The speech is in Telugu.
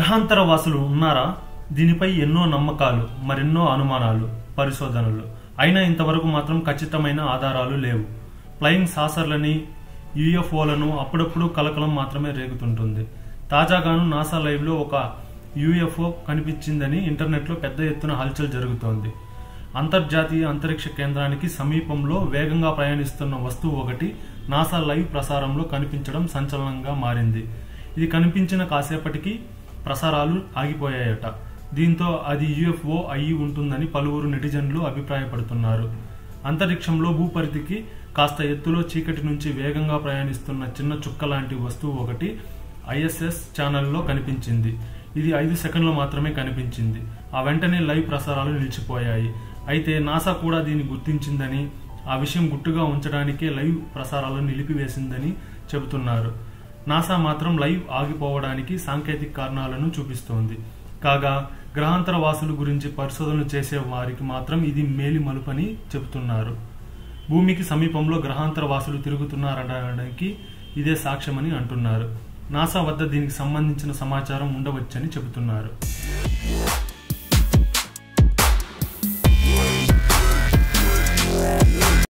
గ్రహాంతర వాసులు ఉన్నారా దీనిపై ఎన్నో నమ్మకాలు మరెన్నో అనుమానాలు పరిశోధనలు అయినా ఇంతవరకు మాత్రం ఖచ్చితమైన ఆధారాలు లేవు ఫ్లయింగ్ సాసర్లని యుఎఫ్ఓలను అప్పుడప్పుడు కలకలం మాత్రమే రేగుతుంటుంది తాజాగాను నాసా లైవ్లో ఒక యుఎఫ్ఓ కనిపించిందని ఇంటర్నెట్లో పెద్ద ఎత్తున హల్చల్ జరుగుతోంది అంతర్జాతీయ అంతరిక్ష కేంద్రానికి సమీపంలో వేగంగా ప్రయాణిస్తున్న వస్తువు ఒకటి నాసా లైవ్ ప్రసారంలో కనిపించడం సంచలనంగా మారింది ఇది కనిపించిన కాసేపటికి ప్రసారాలు ఆగిపోయాయట దీంతో అది యుఎఫ్ఓ అయి ఉంటుందని పలువురు నెటిజన్లు అభిప్రాయపడుతున్నారు అంతరిక్షంలో భూపరిధికి కాస్త ఎత్తులో చీకటి నుంచి వేగంగా ప్రయాణిస్తున్న చిన్న చుక్క లాంటి వస్తువు ఒకటి ఐఎస్ఎస్ ఛానల్లో కనిపించింది ఇది ఐదు సెకండ్లు మాత్రమే కనిపించింది ఆ వెంటనే లైవ్ ప్రసారాలు నిలిచిపోయాయి అయితే నాసా కూడా దీన్ని గుర్తించిందని ఆ విషయం గుట్టుగా ఉంచడానికే లైవ్ ప్రసారాలను నిలిపివేసిందని చెబుతున్నారు నాసా మాత్రం లైవ్ ఆగిపోవడానికి సాంకేతిక కారణాలను చూపిస్తోంది కాగా గ్రహాంతర వాసుల గురించి పరిశోధనలు చేసే వారికి మాత్రం ఇది మేలి మలుపని చెబుతున్నారు భూమికి సమీపంలో గ్రహాంతర వాసులు తిరుగుతున్నారనడానికి ఇదే సాక్ష్యమని అంటున్నారు నాసా వద్ద దీనికి సంబంధించిన సమాచారం ఉండవచ్చని చెబుతున్నారు